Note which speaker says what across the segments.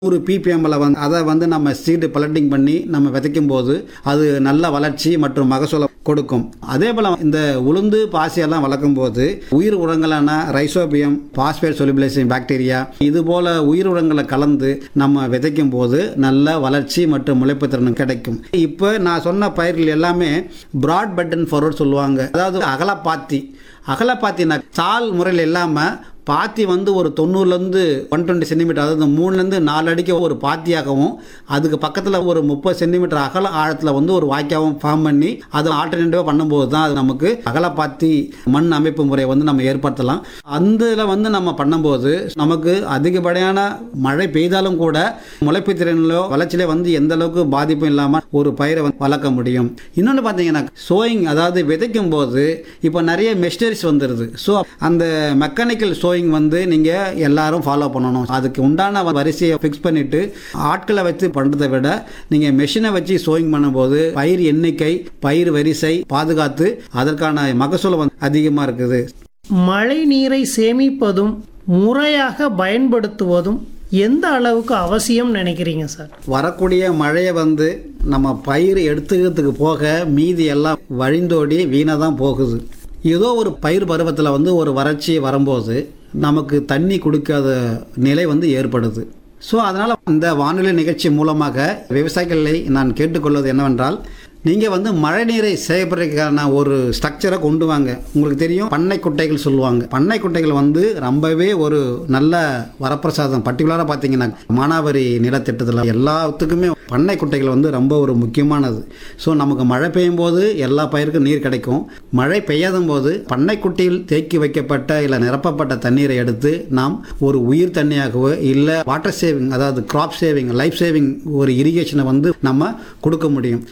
Speaker 1: ஒரு பிபிஎம்மில் வந்து அதை வந்து நம்ம சீடு பலட்டிங் பண்ணி நம்ம விதைக்கும் போது அது நல்ல வளர்ச்சி மற்றும் மகசூலை கொடுக்கும் அதே போல் இந்த உளுந்து பாசியெல்லாம் வளர்க்கும் போது உயிர் உரங்களான ரைசோபியம் பாஸ்பேட் சொலிபிலைசிங் பாக்டீரியா இது போல உயிர் உரங்களை கலந்து நம்ம விதைக்கும் போது நல்ல வளர்ச்சி மற்றும் முளைப்பு திறன் கிடைக்கும் இப்போ நான் சொன்ன பயிர்கள் எல்லாமே பிராட் பட்டன் ஃபார்வர்ட் சொல்லுவாங்க அதாவது அகலப்பாத்தி அகலப்பாத்தினா சால் முறையில் இல்லாமல் பாத்தி வந்து ஒரு தொண்ணூறுலேருந்து ஒன் டுவெண்ட்டி சென்டிமீட்டர் அதாவது மூணுலேருந்து நாலு அடிக்கு ஒரு பாத்தியாகவும் அதுக்கு பக்கத்தில் ஒரு முப்பது சென்டிமீட்டர் அகல ஆழத்தில் வந்து ஒரு வாய்க்காவும் ஃபார்ம் பண்ணி அதை ஆல்டர்னேட்டிவாக பண்ணும்போது தான் அது நமக்கு அகலப்பாத்தி மண் அமைப்பு முறையை வந்து நம்ம ஏற்படுத்தலாம் அந்த இதில் வந்து நம்ம பண்ணும்போது நமக்கு அதிகப்படியான மழை பெய்தாலும் கூட முளைப்பு திறனிலோ வளர்ச்சியிலே வந்து எந்த அளவுக்கு பாதிப்பும் இல்லாமல் ஒரு பயிரை வந்து வளர்க்க முடியும் இன்னொன்று பார்த்தீங்கன்னா சோயிங் அதாவது விதைக்கும் போது இப்போ நிறைய மெஷினரிஸ் வந்துடுது ஸோ அந்த மெக்கானிக்கல் சோயிங் வந்து நீங்கள் எல்லாரும் ஃபாலோ பண்ணணும் அதுக்கு உண்டான வரிசையை ஃபிக்ஸ் பண்ணிவிட்டு ஆட்களை வச்சு பண்ணுறதை விட நீங்கள் மெஷினை வச்சு சோயிங் பண்ணும்போது பயிர் எண்ணிக்கை பயிர் வரிசை பாதுகாத்து அதற்கான மகசூல் வந்து அதிகமாக இருக்குது
Speaker 2: மழை நீரை சேமிப்பதும் முறையாக பயன்படுத்துவதும் எந்த அளவுக்கு அவசியம் நினைக்கிறீங்க சார்
Speaker 1: வரக்கூடிய மழையை வந்து நம்ம பயிர் எடுத்துக்கிறதுக்கு போக மீதி எல்லாம் வழிந்தோடி வீணாக தான் போகுது ஏதோ ஒரு பயிர் பருவத்தில் வந்து ஒரு வறட்சி வரும்போது நமக்கு தண்ணி கொடுக்காத நிலை வந்து ஏற்படுது ஸோ அதனால் இந்த வானிலை நிகழ்ச்சி மூலமாக விவசாயிகளை நான் கேட்டுக்கொள்வது என்னவென்றால் நீங்கள் வந்து மழை நீரை சேகரிக்கிறதுக்கான ஒரு ஸ்ட்ரக்சரை கொண்டு வாங்க உங்களுக்கு தெரியும் பண்ணை குட்டைகள் சொல்லுவாங்க பண்ணை குட்டைகள் வந்து ரொம்பவே ஒரு நல்ல வரப்பிரசாதம் பர்டிகுலராக பார்த்தீங்கன்னா மானாவாரி நிலத்திட்டத்தில் எல்லாத்துக்குமே பண்ணை குட்டைகள் வந்து ரொம்ப ஒரு முக்கியமானது ஸோ நமக்கு மழை பெய்யும் போது எல்லா பயிருக்கும் நீர் கிடைக்கும் மழை பெய்யாத போது பண்ணைக்குட்டியில் தேக்கி வைக்கப்பட்ட இல்லை நிரப்பப்பட்ட தண்ணீரை எடுத்து நாம் ஒரு உயிர் தண்ணியாகவோ இல்லை வாட்டர் சேவிங் அதாவது கிராப் சேவிங் லைஃப் சேவிங் ஒரு இரிகேஷனை வந்து நம்ம கொடுக்க முடியும்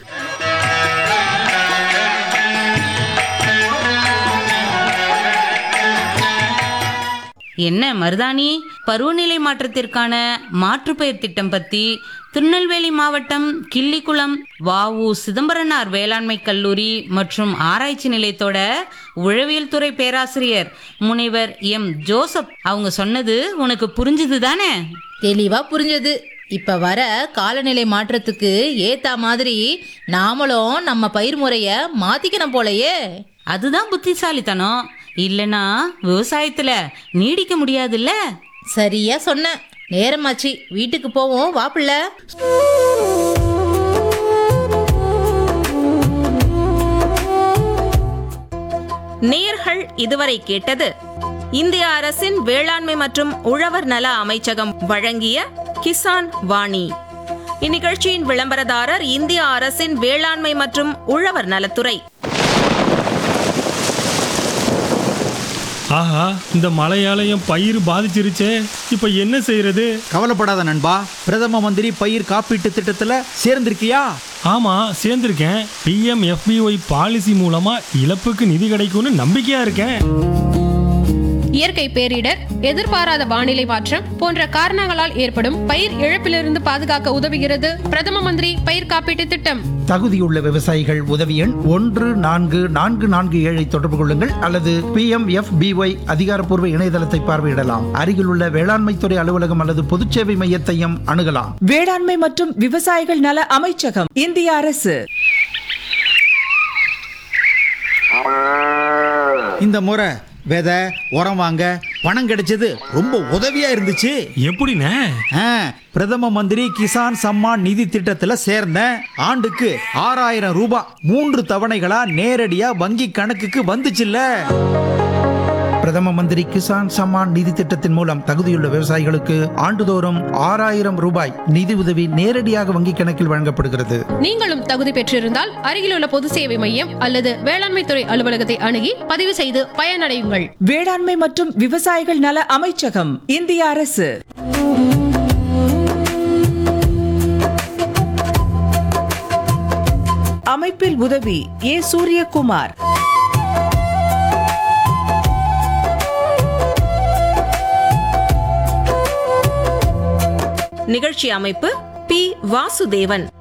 Speaker 3: என்ன மருதாணி பருவநிலை மாற்றத்திற்கான மாற்றுப்பயிர் திட்டம் பத்தி திருநெல்வேலி மாவட்டம் கிள்ளிக்குளம் வாவு சிதம்பரனார் வேளாண்மை கல்லூரி மற்றும் ஆராய்ச்சி நிலையத்தோட உழவியல் துறை பேராசிரியர் முனைவர் எம் ஜோசப் அவங்க சொன்னது உனக்கு புரிஞ்சுது தானே
Speaker 4: தெளிவா புரிஞ்சது இப்ப வர காலநிலை மாற்றத்துக்கு ஏத்தா மாதிரி நாமளும் நம்ம பயிர் முறைய மாத்திக்கணும் போலயே
Speaker 3: அதுதான் புத்திசாலித்தனம் இல்லனா விவசாயத்துல நீடிக்க முடியாதுல்ல
Speaker 4: சரியா சொன்ன நேரமாச்சு வீட்டுக்கு போவோம் வாப்பிள்ள
Speaker 5: நேர்கள் இதுவரை கேட்டது இந்திய அரசின் வேளாண்மை மற்றும் உழவர் நல அமைச்சகம் வழங்கிய கிசான் வாணி இந்நிகழ்ச்சியின் விளம்பரதாரர் இந்திய அரசின் வேளாண்மை மற்றும் உழவர் நலத்துறை
Speaker 6: ஆஹா இந்த மழையால என் பயிர் பாதிச்சிருச்சே இப்போ என்ன செய்யறது
Speaker 7: கவலைப்படாத நண்பா பிரதம மந்திரி பயிர் காப்பீட்டு திட்டத்துல சேர்ந்திருக்கியா
Speaker 6: ஆமா சேர்ந்திருக்கேன் பிஎம் எஃபிஒய் பாலிசி மூலமா இழப்புக்கு நிதி கிடைக்கும்னு நம்பிக்கையா இருக்கேன்
Speaker 8: இயற்கை பேரிடர் எதிர்பாராத வானிலை மாற்றம் போன்ற காரணங்களால் ஏற்படும் பயிர் இழப்பிலிருந்து பாதுகாக்க உதவுகிறது பிரதம மந்திரி பயிர் காப்பீட்டு திட்டம்
Speaker 9: தகுதியுள்ள விவசாயிகள் உதவி எண் ஒன்று நான்கு நான்கு நான்கு ஏழை தொடர்பு கொள்ளுங்கள் அல்லது பி எம் எஃப் பிஒய் அதிகாரப்பூர்வ இணையதளத்தை பார்வையிடலாம் அருகிலுள்ள வேளாண்மைத்துறை அலுவலகம் அல்லது பொதுச்சேவை மையத்தையும் அணுகலாம்
Speaker 10: வேளாண்மை மற்றும் விவசாயிகள் நல அமைச்சகம் இந்திய அரசு
Speaker 7: இந்த முறை விதை உரம் வாங்க பணம் கிடைச்சது ரொம்ப உதவியா இருந்துச்சு
Speaker 6: எப்படிண்ணே
Speaker 7: ஆ, பிரதம மந்திரி கிசான் சம்மான் நிதி திட்டத்துல சேர்ந்தேன் ஆண்டுக்கு ஆறாயிரம் ரூபாய் மூன்று தவணைகளா நேரடியா வங்கி கணக்குக்கு வந்துச்சுல்ல
Speaker 9: பிரதம மந்திரி கிசான் சம்மான் நிதி திட்டத்தின் மூலம் தகுதியுள்ள விவசாயிகளுக்கு ஆண்டுதோறும் ஆறாயிரம் ரூபாய் நிதி உதவி நேரடியாக வங்கிக் கணக்கில் வழங்கப்படுகிறது
Speaker 8: நீங்களும் தகுதி பெற்றிருந்தால் அருகிலுள்ள பொது சேவை மையம் அல்லது வேளாண்மை துறை அலுவலகத்தை அணுகி பதிவு செய்து பயனடையுங்கள்
Speaker 10: வேளாண்மை மற்றும் விவசாயிகள் நல அமைச்சகம் இந்திய அரசு அமைப்பில் உதவி ஏ சூரியகுமார்
Speaker 5: நிகழ்ச்சி அமைப்பு பி வாசுதேவன்